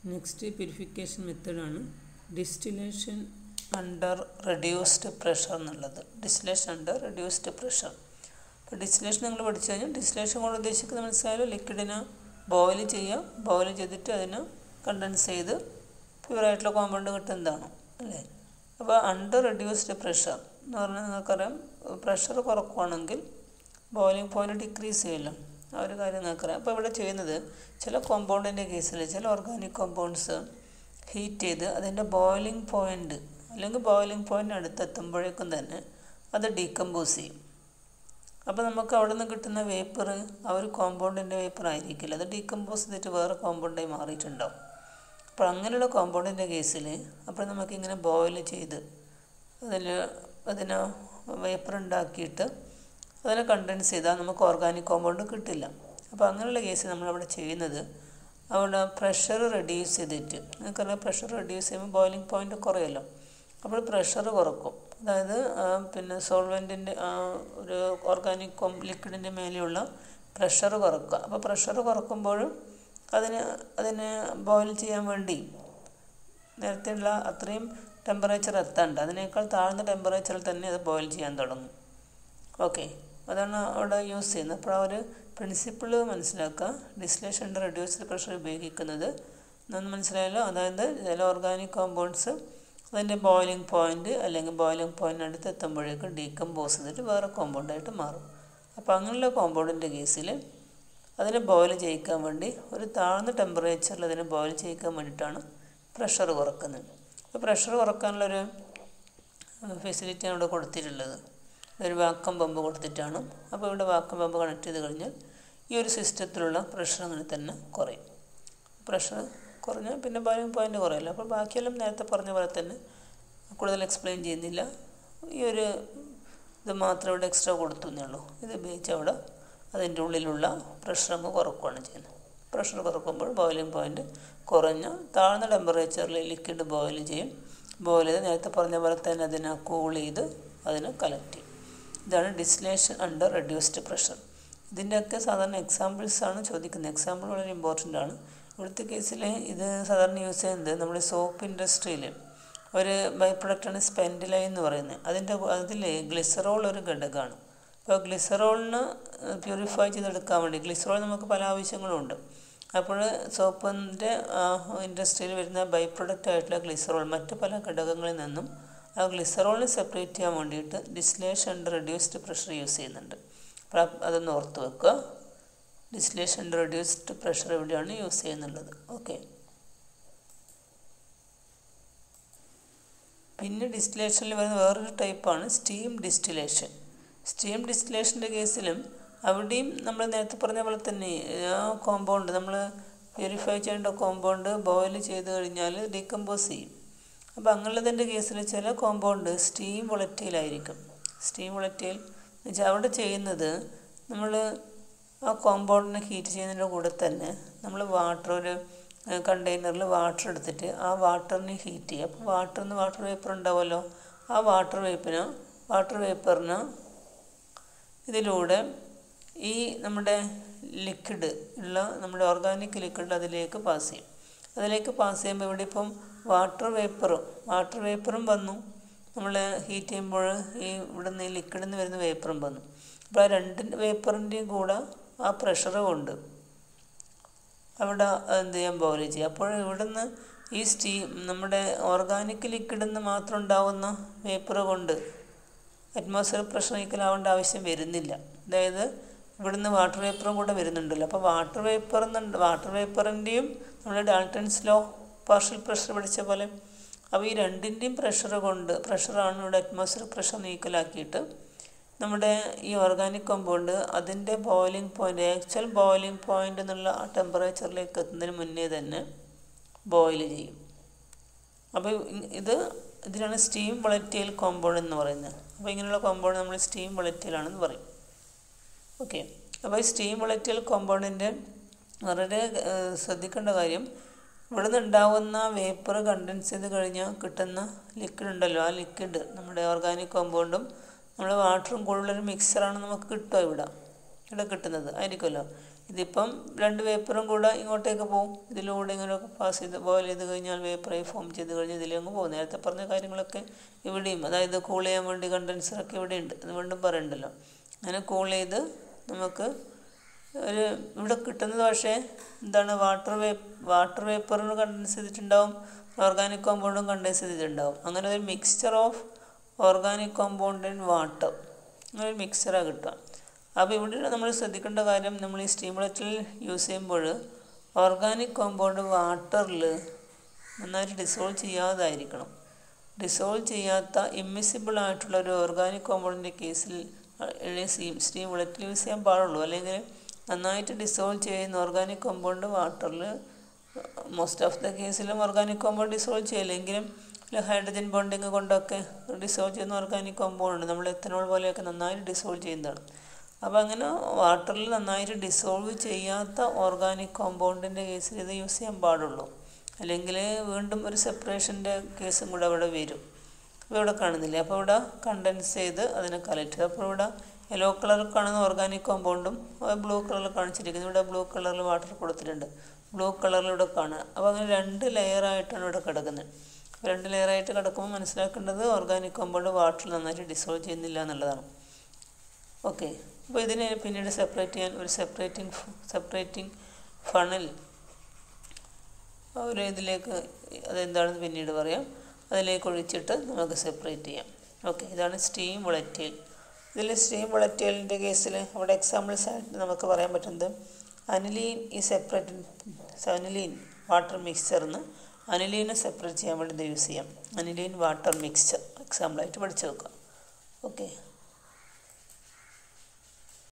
next purification മെത്തേഡാണ് distillation under reduced pressure എന്നുള്ളത് distillation under reduced pressure അപ്പോൾ distillation നിങ്ങൾ പഠിച്ചു കഴിഞ്ഞാൽ ഡിസ്റ്റിലേഷൻ കൊണ്ട് ഉദ്ദേശിക്കുന്നത് മനസ്സിലായാലും ലിക്വിഡിനെ ബോയിൽ ചെയ്യുക ബോയിൽ ചെയ്തിട്ട് അതിനെ കണ്ടൻസ് ചെയ്ത് പ്യുവറായിട്ടുള്ള കോമ്പൗണ്ട് കിട്ടുന്നതാണ് അല്ലേ അപ്പോൾ അണ്ടർ റെഡ്യൂസ്ഡ് പ്രഷർ എന്ന് പറഞ്ഞാൽ നിങ്ങൾക്കറിയാം പ്രഷർ കുറക്കുകയാണെങ്കിൽ ബോയിലിംഗ് പോയിന്റ് ഡിക്രീസ് ചെയ്യല്ലോ ആ ഒരു കാര്യം നിങ്ങൾക്കറിയാം അപ്പോൾ ഇവിടെ ചെയ്യുന്നത് ചില കോമ്പൗണ്ടിൻ്റെ കേസിൽ ചില ഓർഗാനിക് കോമ്പൗണ്ട്സ് ഹീറ്റ് ചെയ്ത് അതിൻ്റെ ബോയിലിംഗ് പോയിൻ്റ് അല്ലെങ്കിൽ ബോയിലിംഗ് പോയിൻ്റ് അടുത്തെത്തുമ്പോഴേക്കും തന്നെ അത് ഡീകമ്പോസ് ചെയ്യും അപ്പോൾ നമുക്ക് അവിടെ നിന്ന് കിട്ടുന്ന വേപ്പർ ആ ഒരു കോമ്പൗണ്ടിൻ്റെ വേപ്പർ ആയിരിക്കില്ല അത് ഡീകമ്പോസ് ചെയ്തിട്ട് വേറെ കോമ്പൗണ്ടായി മാറിയിട്ടുണ്ടാവും അപ്പോൾ അങ്ങനെയുള്ള കോമ്പൗണ്ടിൻ്റെ കേസിൽ അപ്പോൾ നമുക്കിങ്ങനെ ബോയിൽ ചെയ്ത് അതിൽ അതിന് വേപ്പർ ഉണ്ടാക്കിയിട്ട് അതിനെ കണ്ടൻസ് ചെയ്താൽ നമുക്ക് ഓർഗാനിക് കോമ്പൗണ്ട് കിട്ടില്ല അപ്പോൾ അങ്ങനെയുള്ള കേസ് നമ്മളവിടെ ചെയ്യുന്നത് അവിടെ പ്രഷർ റെഡ്യൂസ് ചെയ്തിട്ട് നിങ്ങൾക്കറിയാം പ്രഷർ റെഡ്യൂസ് ചെയ്യുമ്പോൾ ബോയിലിംഗ് പോയിൻ്റ് കുറയല്ലോ അപ്പോൾ പ്രഷർ കുറക്കും അതായത് പിന്നെ സോൾവെൻറ്റിൻ്റെ ഒരു ഓർഗാനിക് കോം ലിക്വിഡിൻ്റെ മേലെയുള്ള പ്രഷർ കുറക്കുക അപ്പോൾ പ്രഷർ കുറക്കുമ്പോഴും അതിന് അതിന് ബോയിൽ ചെയ്യാൻ വേണ്ടി നേരത്തെയുള്ള അത്രയും ടെമ്പറേച്ചർ എത്താണ്ട് അതിനേക്കാൾ താഴ്ന്ന ടെമ്പറേച്ചറിൽ തന്നെ അത് ബോയിൽ ചെയ്യാൻ തുടങ്ങും ഓക്കെ അതാണ് അവിടെ യൂസ് ചെയ്യുന്നത് അപ്പോൾ ആ ഒരു പ്രിൻസിപ്പിൾ മനസ്സിലാക്കുക ഡിസ്ലേഷൻ റെഡ്യൂസ്ഡ് പ്രഷർ ഉപയോഗിക്കുന്നത് എന്ന് മനസ്സിലായല്ലോ അതായത് ചില ഓർഗാനിക് കോമ്പൗണ്ട്സ് അതിൻ്റെ ബോയിലിംഗ് പോയിൻ്റ് അല്ലെങ്കിൽ ബോയിലിംഗ് പോയിൻ്റ് അടുത്ത് എത്തുമ്പോഴേക്കും ഡീകമ്പോസ് ചെയ്തിട്ട് വേറെ കോമ്പൗണ്ടായിട്ട് മാറും അപ്പോൾ അങ്ങനെയുള്ള കോമ്പൗണ്ടിൻ്റെ കേസിൽ അതിനെ ബോയിൽ ചെയ്യിക്കാൻ വേണ്ടി ഒരു താഴ്ന്ന ടെമ്പറേച്ചറിൽ അതിനെ ബോയിൽ ചെയ്യിക്കാൻ വേണ്ടിയിട്ടാണ് പ്രഷർ കുറക്കുന്നത് അപ്പോൾ പ്രഷർ കുറക്കാനുള്ളൊരു ഫെസിലിറ്റിയാണ് ഇവിടെ കൊടുത്തിട്ടുള്ളത് ഒരു വാക്കം പമ്പ് കൊടുത്തിട്ടാണ് അപ്പോൾ ഇവിടെ വാക്കം പമ്പ് കണക്ട് ചെയ്ത് കഴിഞ്ഞാൽ ഈ ഒരു സിസ്റ്റത്തിലുള്ള പ്രഷർ അങ്ങനെ തന്നെ കുറയും പ്രഷർ കുറഞ്ഞാൽ പിന്നെ ബോയിലിംഗ് പോയിൻ്റ് കുറയല്ലോ അപ്പോൾ ബാക്കിയെല്ലാം നേരത്തെ പറഞ്ഞ പോലെ തന്നെ കൂടുതൽ എക്സ്പ്ലെയിൻ ചെയ്യുന്നില്ല ഈ ഒരു ഇത് മാത്രം ഇവിടെ എക്സ്ട്രാ കൊടുത്തു എന്നേ ഉള്ളൂ ഇത് ഉപയോഗിച്ച് അവിടെ അതിൻ്റെ ഉള്ളിലുള്ള പ്രഷർ അങ്ങ് കുറക്കുകയാണ് ചെയ്യുന്നത് പ്രഷർ കുറക്കുമ്പോൾ ബോയിലിംഗ് പോയിൻ്റ് കുറഞ്ഞ താഴ്ന്ന ടെമ്പറേച്ചറിൽ ലിക്വിഡ് ബോയിൽ ചെയ്യും ബോയിൽ ചെയ്ത് നേരത്തെ പറഞ്ഞ പോലെ തന്നെ അതിനെ കൂൾ ചെയ്ത് അതിനെ കലക്ട് ചെയ്യും ഇതാണ് ഡിസ്ലേഷൻ അണ്ടർ റെഡ്യൂസ്ഡ് പ്രഷർ ഇതിൻ്റെയൊക്കെ സാധാരണ എക്സാമ്പിൾസ് ആണ് ചോദിക്കുന്നത് എക്സാമ്പിൾ വളരെ ഇമ്പോർട്ടൻ്റ് ആണ് ഇവിടുത്തെ കേസിൽ ഇത് സാധാരണ യൂസ് ചെയ്യുന്നത് നമ്മുടെ സോപ്പ് ഇൻഡസ്ട്രിയിൽ ഒരു ബൈ പ്രൊഡക്റ്റാണ് സ്പെൻഡിലൈ എന്ന് പറയുന്നത് അതിൻ്റെ അതിൽ ഗ്ലിസറോൾ ഒരു ഘടകമാണ് അപ്പോൾ ഗ്ലിസറോളിന് പ്യൂരിഫൈ ചെയ്തെടുക്കാൻ വേണ്ടി ഗ്ലിസറോൾ നമുക്ക് പല ആവശ്യങ്ങളുണ്ട് അപ്പോൾ സോപ്പിൻ്റെ ഇൻഡസ്ട്രിയിൽ വരുന്ന ബൈ പ്രൊഡക്റ്റ് ആയിട്ടുള്ള ഗ്ലിസറോൾ മറ്റ് പല ഘടകങ്ങളിൽ നിന്നും ആ ഗ്ലിസറോളിനെ സെപ്പറേറ്റ് ചെയ്യാൻ വേണ്ടിയിട്ട് distillation under reduced pressure use ചെയ്യുന്നുണ്ട് അപ്പോൾ അതൊന്ന് ഓർത്ത് വെക്കുക ഡിസ്ലേഷൻ അണ്ടർ റെഡ്യൂസ്ഡ് പ്രഷർ എവിടെയാണ് യൂസ് ചെയ്യുന്നുള്ളത് ഓക്കെ പിന്നെ ഡിസ്റ്റിലേഷനിൽ വരുന്ന വേറൊരു ടൈപ്പാണ് സ്റ്റീം ഡിസ്റ്റിലേഷൻ സ്റ്റീം ഡിസ്റ്റിലേഷൻ്റെ കേസിലും അവിടെയും നമ്മൾ നേരത്തെ പറഞ്ഞ പോലെ തന്നെ ആ കോമ്പൗണ്ട് നമ്മൾ പ്യൂരിഫൈ ചെയ്യേണ്ട കോമ്പൗണ്ട് ബോയിൽ ചെയ്ത് കഴിഞ്ഞാൽ ഡീകമ്പോസ് ചെയ്യും അപ്പോൾ അങ്ങനെയുള്ളതിൻ്റെ കേസിൽ ചില കോമ്പൗണ്ട് സ്റ്റീം വൊളറ്റൈലായിരിക്കും സ്റ്റീം വൊളറ്റൈൽ എന്ന് വെച്ചാൽ അവിടെ ചെയ്യുന്നത് നമ്മൾ ആ കോമ്പൗണ്ടിനെ ഹീറ്റ് ചെയ്യുന്നതിൻ്റെ കൂടെ തന്നെ നമ്മൾ വാട്ടർ ഒരു കണ്ടെയ്നറിൽ വാട്ടർ എടുത്തിട്ട് ആ വാട്ടറിനെ ഹീറ്റ് ചെയ്യുക അപ്പോൾ വാട്ടറിൽ നിന്ന് വാട്ടർ വേപ്പർ ഉണ്ടാവുമല്ലോ ആ വാട്ടർ വേപ്പിന് വാട്ടർ വേപ്പറിന് ഇതിലൂടെ ഈ നമ്മുടെ ലിക്വിഡ് ഉള്ള നമ്മുടെ ഓർഗാനിക് ലിക്വിഡ് അതിലേക്ക് പാസ് ചെയ്യും അതിലേക്ക് പാസ് ചെയ്യുമ്പോൾ ഇവിടെ ഇപ്പം വാട്ടർ വേപ്പറും വാട്ടർ വേപ്പറും വന്നു നമ്മൾ ഹീറ്റ് ചെയ്യുമ്പോൾ ഈ ഇവിടെ നിന്ന് ഈ ലിക്വിഡിൽ നിന്ന് വരുന്ന വേപ്പറും വന്നു അപ്പോൾ ആ രണ്ട് വേപ്പറിൻ്റെയും കൂടെ ആ പ്രഷർ കൊണ്ട് അവിടെ എന്ത് ചെയ്യാൻ ബോയിൽ ചെയ്യുക അപ്പോൾ ഇവിടുന്ന് ഈ സ്റ്റീം നമ്മുടെ ഓർഗാനിക് ലിക്വിഡിൽ നിന്ന് മാത്രം ഉണ്ടാവുന്ന വേപ്പർ കൊണ്ട് അറ്റ്മോസ്ഫിയർ പ്രഷർ ഈക്കലാവേണ്ട ആവശ്യം വരുന്നില്ല അതായത് ഇവിടുന്ന് വാട്ടർ വേപ്പറും കൂടെ വരുന്നുണ്ടല്ലോ അപ്പോൾ വാട്ടർ വേപ്പർ എന്നുണ്ട് വാട്ടർ വേപ്പറിൻ്റെയും നമ്മുടെ ഡാൾട്ടൺസ് ലോ പാർഷ്യൽ പ്രഷർ പഠിച്ച പോലെ അപ്പോൾ ഈ രണ്ടിൻ്റെയും പ്രഷർ കൊണ്ട് പ്രഷറാണ് ഇവിടെ അറ്റ്മോസ്ഫിയർ പ്രഷർ നീക്കലാക്കിയിട്ട് നമ്മുടെ ഈ ഓർഗാനിക് കോമ്പൗണ്ട് അതിൻ്റെ boiling point actual boiling point എന്നുള്ള ആ ടെമ്പറേച്ചറിലേക്ക് എത്തുന്നതിന് മുന്നേ തന്നെ ബോയിൽ ചെയ്യും അപ്പോൾ ഇത് ഇതിനാണ് സ്റ്റീം വളറ്റൈൽ കോമ്പൗണ്ട് എന്ന് പറയുന്നത് അപ്പോൾ ഇങ്ങനെയുള്ള കോമ്പൗണ്ട് നമ്മൾ സ്റ്റീം വളറ്റൈലാണെന്ന് പറയും ഓക്കെ അപ്പോൾ ഈ സ്റ്റീം വളറ്റൈൽ കോമ്പൗണ്ടിൻ്റെ വളരെ ശ്രദ്ധിക്കേണ്ട കാര്യം ഇവിടെ നിന്ന് ഉണ്ടാവുന്ന വേപ്പർ കണ്ടൻസ് ചെയ്ത് കഴിഞ്ഞാൽ കിട്ടുന്ന ലിക്വിഡ് ഉണ്ടല്ലോ ആ ലിക്വിഡ് നമ്മുടെ ഓർഗാനിക് കോമ്പൗണ്ടും നമ്മൾ വാട്ടറും കൂടുതലൊരു മിക്സറാണ് നമുക്ക് കിട്ടുക ഇവിടെ ഇവിടെ കിട്ടുന്നത് ആയിരിക്കുമല്ലോ ഇതിപ്പം രണ്ട് വേപ്പറും കൂടെ ഇങ്ങോട്ടേക്ക് പോകും ഇതിലൂടെ ഇങ്ങനെ പാസ് ചെയ്ത് ബോയിൽ ചെയ്ത് കഴിഞ്ഞാൽ വേപ്പറായി ഫോം ചെയ്ത് കഴിഞ്ഞാൽ ഇതിലങ്ങ് പോകും നേരത്തെ പറഞ്ഞ കാര്യങ്ങളൊക്കെ ഇവിടെയും അതായത് കൂൾ ചെയ്യാൻ വേണ്ടി കണ്ടൻസറൊക്കെ ഇവിടെ ഉണ്ട് അത് വീണ്ടും പറയണ്ടല്ലോ അങ്ങനെ കൂൾ ചെയ്ത് നമുക്ക് ഒരു ഇവിടെ കിട്ടുന്നത് പക്ഷേ എന്താണ് വാട്ടർ വേ വാട്ടർ വേപ്പറിന് കണ്ടൻസ് ചെയ്തിട്ടുണ്ടാവും ഓർഗാനിക് കോമ്പൗണ്ടും കണ്ടൻസ് ചെയ്തിട്ടുണ്ടാവും അങ്ങനെ ഒരു mixture of organic compound and water അങ്ങനെ ഒരു മിക്സ്ചറാണ് കിട്ടുക അപ്പോൾ ഇവിടെ നമ്മൾ ശ്രദ്ധിക്കേണ്ട കാര്യം നമ്മൾ ഈ സ്റ്റീമുലറ്റിൽ യൂസ് ചെയ്യുമ്പോൾ ഓർഗാനിക് കോമ്പൗണ്ട് വാട്ടറിൽ നന്നായിട്ട് ഡിസോൾവ് ചെയ്യാതായിരിക്കണം ഡിസോൾവ് ചെയ്യാത്ത ഇമ്മിസിബിൾ ആയിട്ടുള്ള ഒരു ഓർഗാനിക് കോമ്പൗണ്ടിൻ്റെ കേസിൽ സ്റ്റീമുലറ്റിൽ യൂസ് ചെയ്യാൻ പാടുള്ളൂ അല്ലെങ്കിൽ നന്നായിട്ട് ഡിസോൾവ് ചെയ്യുന്ന ഓർഗാനിക് കോമ്പൗണ്ട് വാട്ടറിൽ മോസ്റ്റ് ഓഫ് ദ കേസിലും ഓർഗാനിക് കോമ്പൗണ്ട് ഡിസോൾവ് ചെയ്യില്ലെങ്കിലും ഹൈഡ്രജൻ ബോണ്ടിങ് കൊണ്ടൊക്കെ ഡിസോൾവ് ചെയ്യുന്ന ഓർഗാനിക് കോമ്പൗണ്ട് നമ്മൾ എത്തനോൾ പോലെയൊക്കെ നന്നായിട്ട് ഡിസോൾവ് ചെയ്യുന്നതാണ് അപ്പോൾ അങ്ങനെ വാട്ടറിൽ നന്നായിട്ട് ഡിസോൾവ് ചെയ്യാത്ത ഓർഗാനിക് കോമ്പൗണ്ടിൻ്റെ കേസിൽ ഇത് യൂസ് ചെയ്യാൻ പാടുള്ളൂ അല്ലെങ്കിൽ വീണ്ടും ഒരു സെപ്പറേഷൻ്റെ കേസും കൂടെ അവിടെ വരും അപ്പോൾ ഇവിടെ കാണുന്നില്ലേ അപ്പോൾ ഇവിടെ കണ്ടൻസ് ചെയ്ത് അതിനെ കലക്ട് അപ്പോൾ ഇവിടെ യെല്ലോ കളറിൽ കാണുന്ന ഓർഗാനിക് കോമ്പൗണ്ടും ബ്ലൂ കളറിൽ കാണിച്ചിരിക്കുന്നത് ഇവിടെ ബ്ലൂ കളറിൽ വാട്ടർ കൊടുത്തിട്ടുണ്ട് ബ്ലൂ കളറിൽ ഇവിടെ കാണുക അപ്പോൾ അങ്ങനെ രണ്ട് ലെയറായിട്ടാണ് ഇവിടെ കിടക്കുന്നത് രണ്ട് ലെയറായിട്ട് കിടക്കുമ്പോൾ മനസ്സിലാക്കേണ്ടത് ഓർഗാനിക് കോമ്പൗണ്ട് വാട്ടർ നന്നായിട്ട് ഡിസോൾവ് ചെയ്യുന്നില്ല എന്നുള്ളതാണ് ഓക്കെ അപ്പോൾ ഇതിനെ പിന്നീട് സെപ്പറേറ്റ് ചെയ്യാൻ ഒരു സെപ്പറേറ്റിംഗ് സെപ്പറേറ്റിംഗ് ഫണൽ ഒരു ഇതിലേക്ക് അതെന്താണെന്ന് പിന്നീട് പറയാം അതിലേക്ക് ഒഴിച്ചിട്ട് നമുക്ക് സെപ്പറേറ്റ് ചെയ്യാം ഓക്കെ ഇതാണ് സ്റ്റീം വൊളറ്റൈൽ ഇതിൽ സ്റ്റീം വൊളറ്റൈലിൻ്റെ കേസിൽ അവിടെ എക്സാമ്പിൾസ് ആയിട്ട് നമുക്ക് പറയാൻ പറ്റുന്നത് അനിലീൻ ഈ സെപ്പറേറ്റ് അനിലീൻ വാട്ടർ മിക്സ്ചറിന്ന് അനിലീനെ സെപ്പറേറ്റ് ചെയ്യാൻ വേണ്ടി ഇത് യൂസ് ചെയ്യാം അനിലീൻ വാട്ടർ മിക്സ്ചർ എക്സാമ്പിളായിട്ട് പഠിച്ചു വെക്കാം ഓക്കെ